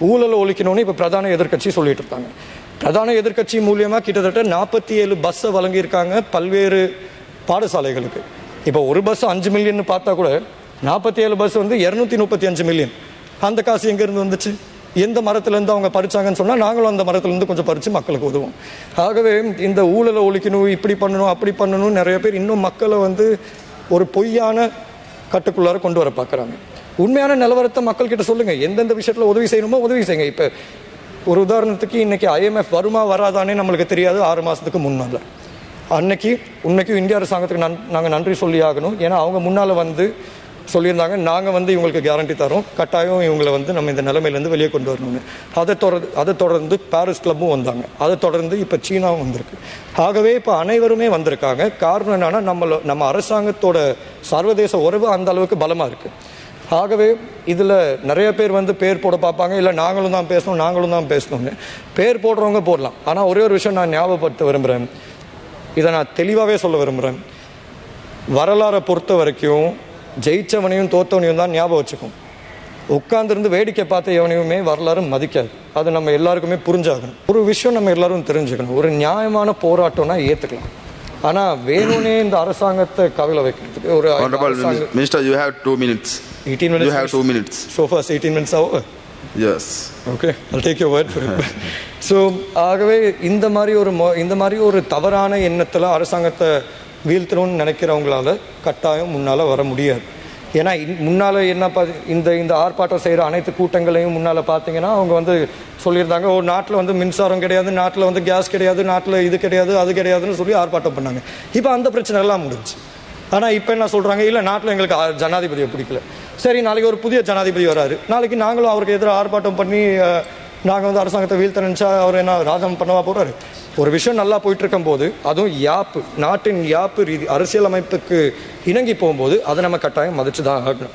ஊழலை ஒழிக்கணும்னு இப்போ பிரதான எதிர்க்கட்சி சொல்லிட்டு இருக்காங்க பிரதான எதிர்க்கட்சி மூலியமா கிட்டத்தட்ட நாற்பத்தி ஏழு பஸ்ஸை வழங்கியிருக்காங்க பல்வேறு பாடசாலைகளுக்கு இப்போ ஒரு பஸ் அஞ்சு மில்லியன் பார்த்தா கூட நாற்பத்தி ஏழு பஸ் வந்து இரநூத்தி முப்பத்தி அஞ்சு மில்லியன் அந்த காசு எங்கேருந்து வந்துச்சு எந்த மரத்துலேருந்து அவங்க பறிச்சாங்கன்னு சொன்னால் நாங்களும் அந்த மரத்துலேருந்து கொஞ்சம் பறித்து மக்களுக்கு உதவும் ஆகவே இந்த ஊழலை ஒழிக்கணும் இப்படி பண்ணணும் அப்படி பண்ணணும் நிறைய பேர் இன்னும் மக்களை வந்து ஒரு பொய்யான கட்டுக்குள்ளார கொண்டு வர பார்க்குறாங்க உண்மையான நிலவரத்தை மக்கள்கிட்ட சொல்லுங்க எந்தெந்த விஷயத்தில் உதவி செய்யணுமோ உதவி செய்யுங்க இப்போ ஒரு உதாரணத்துக்கு இன்னைக்கு ஐஎம்எஃப் வருமா வராதானே நம்மளுக்கு தெரியாது ஆறு மாதத்துக்கு முன்னால் அன்னைக்கு உண்மைக்கும் இந்திய அரசாங்கத்துக்கு நன் நாங்கள் நன்றி சொல்லி ஆகணும் ஏன்னா அவங்க முன்னால் வந்து சொல்லியிருந்தாங்க நாங்கள் வந்து இவங்களுக்கு கேரண்டி தரோம் கட்டாயம் இவங்களை வந்து நம்ம இந்த நிலைமையிலேருந்து வெளியே கொண்டு வரணும்னு அதை தொடர்ந்து அதை தொடர்ந்து பாரிஸ் கிளப்பும் வந்தாங்க அதை தொடர்ந்து இப்போ சீனாவும் வந்திருக்கு ஆகவே இப்போ அனைவருமே வந்திருக்காங்க காரணம் என்னன்னா நம்மள நம்ம அரசாங்கத்தோட சர்வதேச உறவு அந்த அளவுக்கு பலமாக இருக்குது ஆகவே இதில் நிறைய பேர் வந்து பேர் போட பார்ப்பாங்க இல்லை நாங்களும் தான் பேசணும் நாங்களும் தான் பேசணும்னு பேர் போடுறவங்க போடலாம் ஆனால் ஒரே ஒரு விஷயம் நான் ஞாபகப்படுத்த விரும்புகிறேன் இதை நான் தெளிவாகவே சொல்ல விரும்புகிறேன் வரலாறை பொறுத்த வரைக்கும் ஜெயிச்சவனையும் தோத்தவனையும் தான் ஞாபகம் வச்சுக்கும் உட்கார்ந்திருந்து வேடிக்கை பார்த்த எவனையுமே வரலாறு மதிக்காது அது நம்ம எல்லாருக்குமே புரிஞ்சாகணும் ஒரு விஷயம் நம்ம எல்லாரும் தெரிஞ்சுக்கணும் ஒரு நியாயமான போராட்டம்னா ஏற்றுக்கலாம் ஆனால் வேணும்னே இந்த அரசாங்கத்தை கவில வைக்கிறதுக்கு ஒரு Honorable அரசாங்க- Minister, you have two minutes. 18 minutes You have two minutes. so far 18 minutes over Yes. Okay I'll take your word for it so ஆகவே இந்த மாதிரி ஒரு மொ- இந்த மாதிரி ஒரு தவறான எண்ணத்தில் அரசாங்கத்தை வீழ்த்தணும்னு நினைக்கிறவங்களால கட்டாயம் முன்னால் வர முடியாது ஏன்னா இன்- முன்னால என்ன பா இந்த இந்த ஆர்ப்பாட்டம் செய்கிற அனைத்து கூட்டங்களையும் முன்னால் பார்த்தீங்கன்னா அவங்க வந்து சொல்லியிருந்தாங்க ஒரு நாட்டில் வந்து மின்சாரம் கிடையாது நாட்டில் வந்து கேஸ் கிடையாது நாட்டில் இது கிடையாது அது கிடையாதுன்னு சொல்லி ஆர்ப்பாட்டம் பண்ணாங்க இப்போ அந்த பிரச்சனை எல்லாம் முடிஞ்சு ஆனால் இப்போ என்ன சொல்கிறாங்க இல்லை நாட்டில் எங்களுக்கு ஆ- ஜனாதிபதியை பிடிக்கல சரி நாளைக்கு ஒரு புதிய ஜனாதிபதி வராரு நாளைக்கு நாங்களும் அவருக்கு எதிராக ஆர்ப்பாட்டம் பண்ணி நாங்கள் வந்து அரசாங்கத்தை வீழ்த்த நினச்சா அவர் என்ன ராஜம் பண்ணவா போகிறாரு ஒரு விஷயம் நல்லா போயிட்டு இருக்கும்போது அதுவும் யாப்பு நாட்டின் யாப்பு ரீதி அரசியலமைப்புக்கு இணங்கி போகும்போது அதை நம்ம கட்டாயம் மதிச்சு தான் ஆகணும்